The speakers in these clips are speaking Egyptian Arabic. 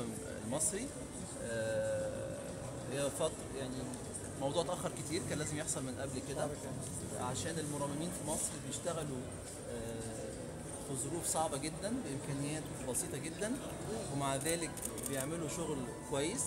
المرمم المصري آه، هي فترة يعني موضوع اتأخر كتير كان لازم يحصل من قبل كده عشان المرممين في مصر بيشتغلوا آه، في ظروف صعبة جدا بإمكانيات بسيطة جدا ومع ذلك بيعملوا شغل كويس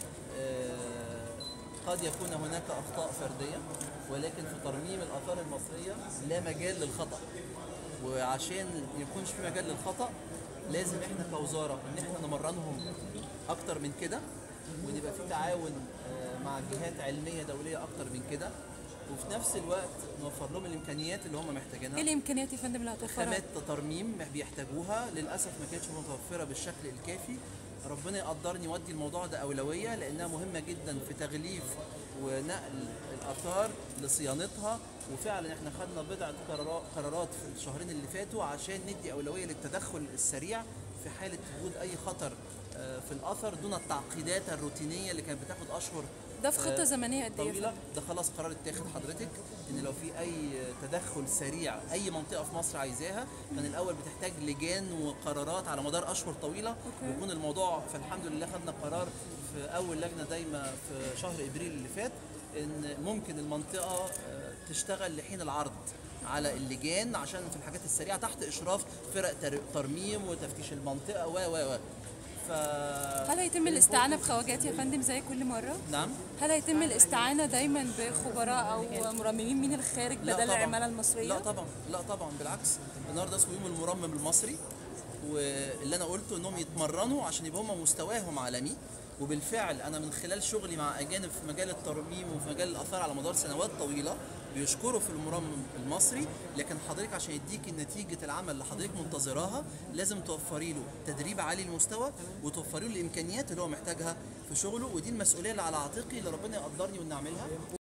آه، قد يكون هناك أخطاء فردية ولكن في ترميم الآثار المصرية لا مجال للخطأ وعشان ما يكونش في مجال للخطأ لازم احنا كوزارة ان احنا نمرنهم اكتر من كده ونبقى في تعاون آه، مع جهات علمية دولية اكتر من كده وفي نفس الوقت نوفر لهم الامكانيات اللي هم محتاجينها ايه الامكانيات يا فندم اللي هتوفرها خامات ترميم بيحتاجوها للاسف ما كانتش متوفره بالشكل الكافي ربنا يقدرني يودي الموضوع ده اولويه لانها مهمه جدا في تغليف ونقل الاثار لصيانتها وفعلا احنا خدنا بضعه قرارات قرارات في الشهرين اللي فاتوا عشان ندي اولويه للتدخل السريع في حاله وجود اي خطر آه، في الاثر دون التعقيدات الروتينيه اللي كانت بتاخد اشهر ده في خطه آه، زمنيه قد ايه يا طويله فندم؟ ده خلاص قرار اتاخد حضرتك ان لو في اي تدخل سريع اي منطقه في مصر عايزاها كان الاول بتحتاج لجان وقرارات على مدار اشهر طويله ويكون الموضوع فالحمد لله خدنا قرار في اول لجنه دايمه في شهر ابريل اللي فات ان ممكن المنطقه آه، تشتغل لحين العرض على اللجان عشان في الحاجات السريعه تحت اشراف فرق تر- ترميم وتفتيش المنطقه و و و ف هل هيتم الاستعانه بخواجات يا فندم زي كل مره؟ نعم هل هيتم الاستعانه دايما بخبراء او مرممين من الخارج لا بدل طبعاً. العماله المصريه؟ لا طبعا لا طبعا بالعكس النهارده اسمه يوم المرمم المصري واللي انا قلته انهم يتمرنوا عشان يبقى هم مستواهم عالمي وبالفعل انا من خلال شغلي مع اجانب في مجال الترميم وفي مجال الاثار على مدار سنوات طويله بيشكروا في المرمم المصري لكن حضرتك عشان يديك نتيجه العمل اللي حضرتك منتظراها لازم توفري له تدريب عالي المستوى وتوفري له الامكانيات اللي هو محتاجها في شغله ودي المسؤوليه اللي على عاتقي اللي ربنا يقدرني وان اعملها